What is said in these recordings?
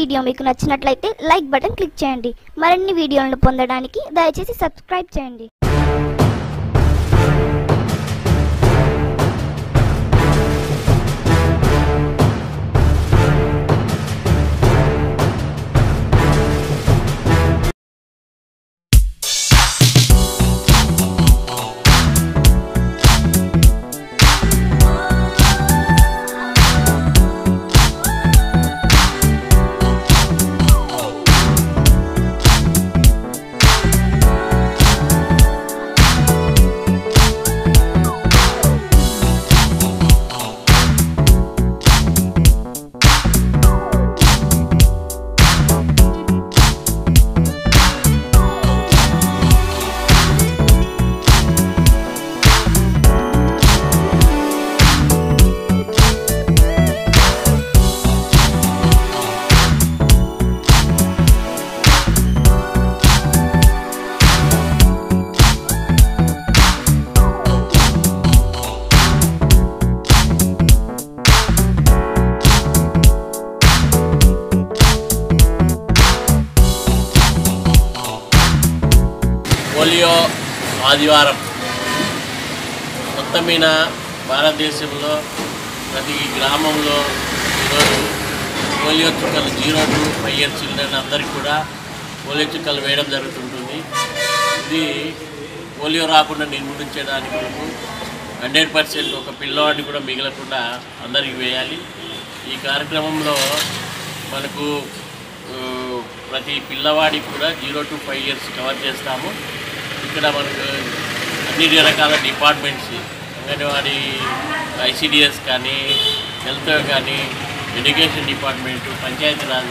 video మీకు నచ్చినట్లయితే like button click చేయండి మరిన్ని వీడియోలను పొందడానికి దయచేసి సబ్స్క్రైబ్ చేయండి పోలియో ఆదివారం మొత్తం మీద భారతదేశంలో ప్రతి గ్రామంలో ఈరోజు పోలియో చుక్కలు zero to five years children అందరికీ కూడా పోలియో చుక్కలు వేయడం జరుగుతుంటుంది ఇది పోలియో రాకుండా నిర్మూలించడానికి కొరకు హండ్రెడ్ పర్సెంట్ ఒక పిల్లవాడిని కూడా మిగలకుండా అందరికీ వేయాలి ఈ కార్యక్రమంలో మనకు ఆ, ప్రతి పిల్లవాడికి కూడా zero to five years cover చేస్తాము ఇక్కడ మనకు అన్ని రకాల డిపార్ట్మెంట్స్ అంగన్వాడీ ఐసిడిఎస్ కానీ హెల్త్ కానీ education department Panchayati Raj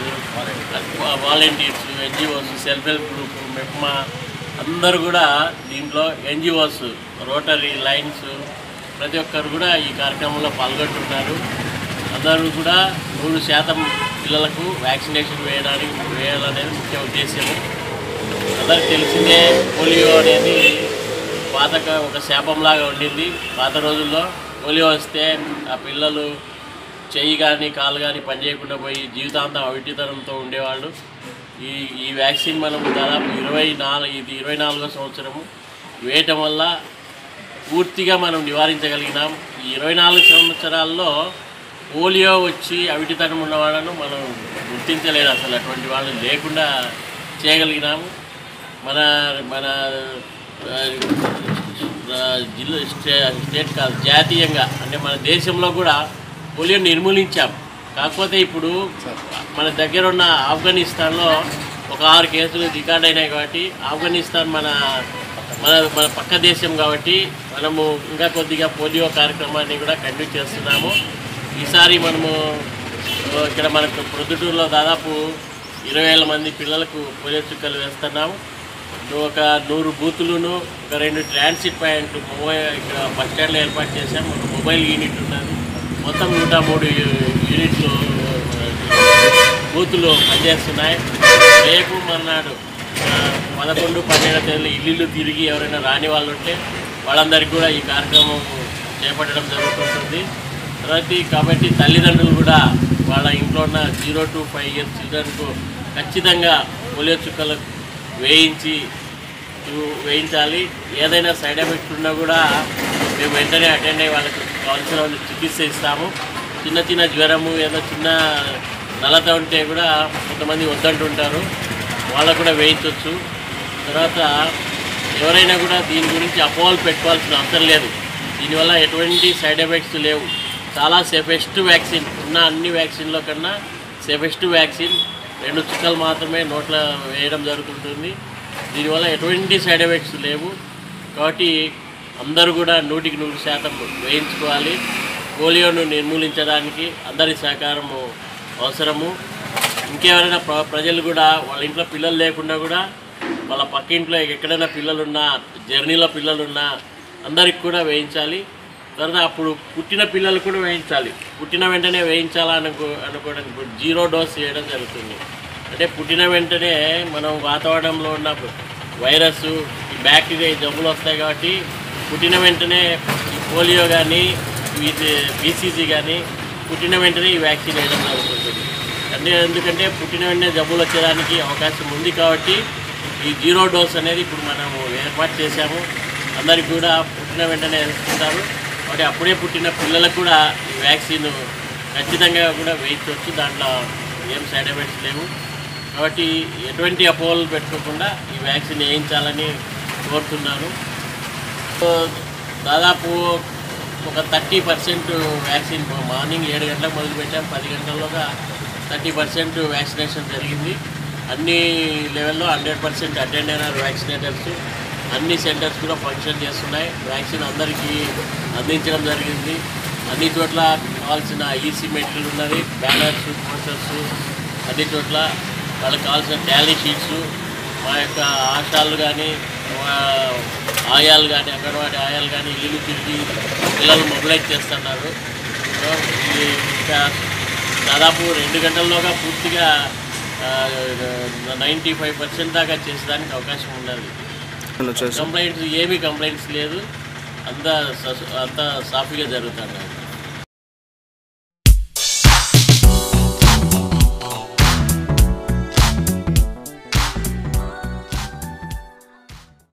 volunteers NGOs self help group MEPMA అందరూ కూడా దీంట్లో ఎన్జిఓస్ రోటరీ లైన్స్ ప్రతి ఒక్కరు కూడా ఈ కార్యక్రమంలో పాల్గొంటున్నారు అందరూ కూడా నూరు శాతం పిల్లలకు వ్యాక్సినేషన్ వేయడానికి వేయాలనేది ముఖ్య ఉద్దేశము అందరికి తెలిసిందే పోలియో అనేది పాత క- ఒక శాపంలాగా ఉండింది పాత రోజుల్లో పోలియో వస్తే ఆ పిల్లలు చెయ్యి కానీ కాలు కానీ పనిచేయకుండా పోయి జీవితాంతం అవిటితనంతో ఉండేవాళ్ళు ఈ ఈ వ్యాక్సిన్ మనం దాదాపు ఇరవై నాలుగు ఇది ఇరవై నాలుగో సంవత్సరము వేయటం వల్ల పూర్తిగా మనం నివారించగలిగినాం ఈ ఇరవై నాలుగు సంవత్సరాల్లో పోలియో వచ్చి అవిటితనం ఉన్న వాళ్ళను మనం గుర్తించలేదు అసలు అటువంటి వాళ్ళు లేకుండా చేయగలిగినాము మన మన ఆ, ఆ, జిల్లా స్టే స్టేట్ కాదు జాతీయంగా అంటే మన దేశంలో కూడా పోలియో నిర్మూలించాం కాకపోతే ఇప్పుడు మన దగ్గర ఉన్న ఆఫ్ఘనిస్తాన్లో ఒక ఆరు కేసులు రికార్డ్ అయినాయి కాబట్టి ఆఫ్ఘనిస్తాన్ మన మన మన పక్క దేశం కాబట్టి మనము ఇంకా కొద్దిగా పోలియో కార్యక్రమాన్ని కూడా కండక్ట్ చేస్తున్నాము ఈసారి మనము ఆ, ఇక్కడ మనకు ప్రొద్దుటూరులో దాదాపు ఇరవై వేల మంది పిల్లలకు పోలియో చుక్కలు వేస్తున్నాము ఒక నూరు బూతులను ఒక రెండు ట్రాన్సిట్ పాయింట్ మొబైల్ ఇక్కడ బస్ స్టాండ్లో ఏర్పాటు చేసాం ఒక మొబైల్ యూనిట్ ఉన్నది మొత్తం నూట మూడు యూ- యూనిట్లు బూతులు పనిచేస్తున్నాయి రేపు మర్నాడు ఆ, పదకొండు పన్నెండు తేదీలు ఇల్లు తిరిగి ఎవరైనా రాని వాళ్ళు ఉంటే వాళ్ళందరికీ కూడా ఈ కార్యక్రమం చేపట్టడం జరుగుతుంటుంది తర్వాత ఈ కాబట్టి తల్లిదండ్రులు కూడా వాళ్ళ ఇంట్లో ఉన్న జీరో టు ఫైవ్ ఇయర్స్ చిల్డ్రన్కు ఖచ్చితంగా పోలియో చుక్కలు వేయించి చూ- వేయించాలి ఏదైనా సైడ్ ఎఫెక్ట్ ఉన్నా కూడా మేము వెంటనే అటెండ్ అయ్యి వాళ్ళకి కావాల్సిన చికిత్స ఇస్తాము చిన్న చిన్న జ్వరము ఏదో చిన్న నలత ఉంటే కూడా కొంతమంది వద్దంటుంటారు వాళ్ళకు కూడా వేయించవచ్చు తర్వాత ఎవరైనా కూడా దీని గురించి అపోహలు పెట్టుకోవాల్సిన అవసరం లేదు దీనివల్ల ఎటువంటి సైడ్ ఎఫెక్ట్స్ లేవు చాలా సేఫెస్ట్ వ్యాక్సిన్ ఉన్న అన్ని వ్యాక్సిన్లో కన్నా సేఫెస్ట్ వ్యాక్సిన్ రెండు చుక్కలు మాత్రమే నోట్లో వేయడం జరుగుతుంటుంది దీనివల్ల ఎటువంటి సైడ్ ఎఫెక్ట్స్ లేవు కాబట్టి అందరూ కూడా నూటికి నూరు శాతం వేయించుకోవాలి పోలియోను నిర్మూలించడానికి అందరి సహకారము అవసరము ఇంకెవరైనా ప్ర ప్రజలు కూడా వాళ్ళ ఇంట్లో పిల్లలు లేకుండా కూడా వాళ్ళ పక్కింట్లో ఎక్కడైనా పిల్లలున్నా జర్నీలో పిల్లలున్నా అందరికి కూడా వేయించాలి తర్వాత అప్పుడు పుట్టిన పిల్లలు కూడా వేయించాలి పుట్టిన వెంటనే వేయించాలా అనుకో అనుకోవడానికి ఇప్పుడు జీరో డోస్ చేయడం జరుగుతుంది అంటే పుట్టిన వెంటనే మనం వాతావరణంలో ఉన్న వైరస్ ఈ బ్యాక్టీరియా ఈ జబ్బులు వస్తాయి కాబట్టి పుట్టిన వెంటనే ఈ పోలియో కానీ బీసీజీ కానీ పుట్టిన వెంటనే ఈ వ్యాక్సిన్ వేయడం జరుగుతుంది అంటే ఎందుకంటే పుట్టిన వెంటనే జబ్బులు వచ్చేదానికి అవకాశం ఉంది కాబట్టి ఈ జీరో డోస్ అనేది ఇప్పుడు మనము ఏర్పాటు చేశాము అందరికి కూడా పుట్టిన వెంటనే వేసుకుంటారు కాబట్టి అప్పుడే పుట్టిన పిల్లలకు కూడా ఈ వ్యాక్సిన్ ఖచ్చితంగా కూడా వేయించవచ్చు దాంట్లో ఏం సైడ్ ఎఫెక్ట్స్ లేవు కాబట్టి ఎటువంటి అపోహలు పెట్టుకోకుండా ఈ వ్యాక్సిన్ వేయించాలని కోరుతున్నాను సో దాదాపు ఒక థర్టీ పర్సెంట్ వ్యాక్సిన్ మార్నింగ్ ఏడు గంటలకు మొదలుపెట్టాం పది గంటల్లోగా థర్టీ పర్సెంట్ వ్యాక్సినేషన్ జరిగింది అన్ని లెవెల్లో హండ్రెడ్ పర్సెంట్ అటెండ్ అయినారు వ్యాక్సినేటర్స్ అన్ని సెంటర్స్ కూడా ఫంక్షన్ చేస్తున్నాయి వ్యాక్సిన్ అందరికీ అందించడం జరిగింది అన్ని చోట్ల కావాల్సిన ఈసీ మెటీరియల్ ఉన్నది బ్యానర్స్ పోస్టర్స్ అన్ని చోట్ల వాళ్ళకి కావాల్సిన టాలీ షీట్స్ మా యొక్క ఆశాలు కానీ ఆయాలు కానీ అంగన్వాడీ ఆయాలు కానీ ఇల్లు తిరిగి పిల్లలు మొబిలైజ్ చేస్తున్నారు సో ఇది ఇంకా దాదాపు రెండు గంటల్లోగా పూర్తిగా నైంటీ ఫైవ్ పర్సెంట్ దాకా చేసేదానికి అవకాశం ఉన్నది వచ్చేసి కంప్లైంట్స్ ఏమీ కంప్లైంట్స్ లేదు అంతా ససు- అంతా సాఫీగా జరుగుతుంది